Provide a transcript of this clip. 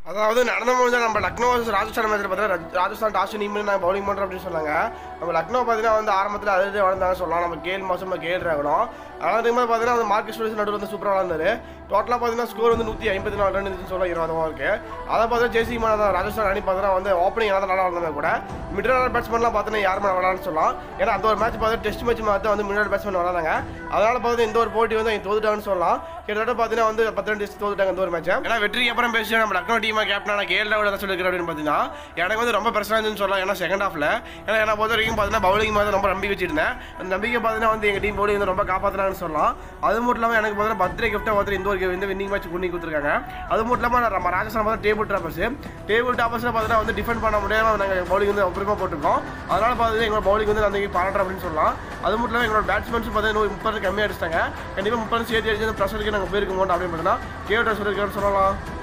அதாவது நடந்த முடிஞ்ச நம்ம லக்னோ versus ராஜஸ்தான் மேட்ச்சில் பார்த்தீங்கன்னா ராஜஸ்தான் டாஸ் டீம் நாங்கள் பவுலிங் பண்ணுறோம் அப்படின்னு சொன்னாங்க நம்ம லக்னோ பார்த்தீங்கன்னா வந்து ஆரம்பத்தில் அதிலே வளர்ந்தாங்க சொல்லலாம் நம்ம கேள் மாதம் நம்ம கேள் ராகணும் ஆனால் அதே மாதிரி பார்த்தீங்கன்னா அந்த மார்க்கெட் ஸ்டோரிஸ் நடுவில் வந்து சூப்பராக வளர்ந்தாரு டோட்டலாக பார்த்தீங்கன்னா ஸ்கோர் வந்து நூற்றி ஐம்பத்தி நாலு ரன் இருந்துச்சு சொல்ல இருபதுமாக இருக்கு அதை பார்த்தா ஜெய்சி தான் ராஜஸ்தான் அணி பார்த்தீங்கன்னா வந்து ஓப்பனிங் என்ன நல்லா வளர்ந்தா கூட மிடில் ஆர்டர் பேட்ஸ்மேன்லாம் பார்த்தீங்கன்னா யாருமே விளாட்னு சொல்லலாம் ஏன்னா அந்த ஒரு மேட்ச் பார்த்து டெஸ்ட் மேட்ச் பார்த்து வந்து மிடில் பேட்ஸ்மேன் விளாடாங்க அதனால பார்த்து இந்த ஒரு போட்டி வந்து அவங்க தோத்துட்டாங்கன்னு சொல்லலாம் கிட்டத்தட்ட பார்த்தீங்கன்னா வந்து பத்து ரெண்டு தோத்துட்டாங்க இந்த ஒரு மேட்ச் ஏன்னா வெற்றிக்கு அப்புறம் பேசி நம்ம லக்னோ டீமா கேப்டனான கேஎல் ராகுல் என்ன சொல்லிருக்காரு அப்படின்னு பார்த்தீங்கன்னா எனக்கு வந்து ரொம்ப பிரச்சனை இருந்துன்னு சொல்லலாம் ஏன்னா செகண்ட் ஹாஃப்ல ஏன்னா என்ன பொறுத்த வரைக்கும் பார்த்தீங்கன்னா பவுலிங் மாதிரி ரொம்ப நம்பி வச்சிருந்தேன் அந்த நம்பிக்கை பார்த்தீங்கன்னா வந்து எங்கள் டீம் பவுலிங் வந்து ரொம்ப காப்பாற்றுறாங்கன்னு சொல்லலாம் அது மட்டும் இல்லாமல் எனக்கு பார்த்தீங்கன்னா பர்த்டே கிஃப்ட்டாக பார்த்து இந்த ஒரு இந்த வின்னிங் மேட்ச் பண்ணி கொடுத்துருக்காங்க அது மட்டும் இல்லாமல் நம்ம ராஜஸ்தான் பார்த்தா டேபிள் டாப்பர்ஸ் டேபிள் டாப்பர்ஸில் பார்த்தீங்கன்னா வந்து டிஃபெண்ட் பண்ண முடியாமல் நாங்கள் பவுலிங் வந்து அப்புறமா போட்டிருக்கோம் அதனால பார்த்தீங்கன்னா எங்களோட பவுலிங் வந்து அந்த பாராட்டுறோம் அப்படின்னு சொல்லலாம் அது மட்டும் இல்லாமல் எங்களோட பேட்ஸ்மேன்ஸ் பார்த்தீங்கன்னா முப்பது கம்மியாக அடிச்சிட்டாங்க கண்டிப்பாக முப்பது சேர்த்து அடிச்சு ப்ரெஷருக்கு நாங்கள் போயிருக்க மாட்டோம் அப்படின்னு பார்த்தீங்கன்னா கேவட்டா சொல்லியிருக்காருன்னு சொல்லலாம்